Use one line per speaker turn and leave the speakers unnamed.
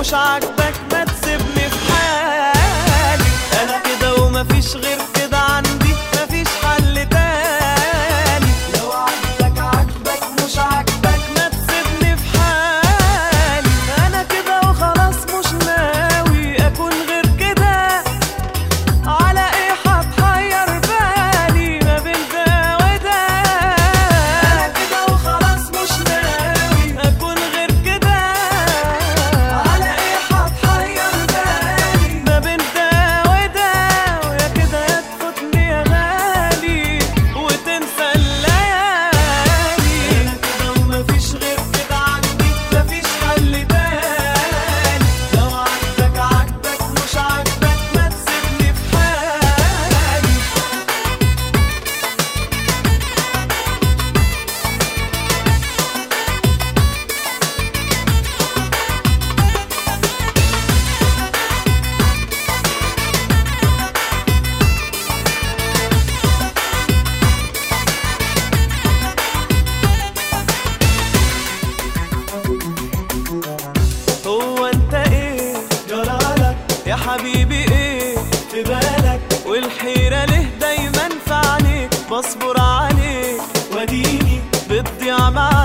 مش عاجبك ما تسيبني في حالي انا كده ومفيش غير كده عندي مفيش حل تاني لو عاجبك عاجبك مش عاجبك ما تسيبني في حالي انا كده وخلاص مش ناوي اكون غير كده على ايه هتحير بالي ما بين ده وده انا كده وخلاص مش ناوي اكون غير كده على ايه هتحير بالي ما بين ده وده ويا كده يا تفوتني يا غالي وتنسى الليالي انا كده ومفيش غير كده عندي مفيش حل تاني لو عاجبك عاجبك مش عاجبك ما تسيبني في حالي هو انت ايه جرالك يا حبيبي ايه في بالك والحيرة ليه دايما في عينيك بصبر عليك وديني بتضيع معاك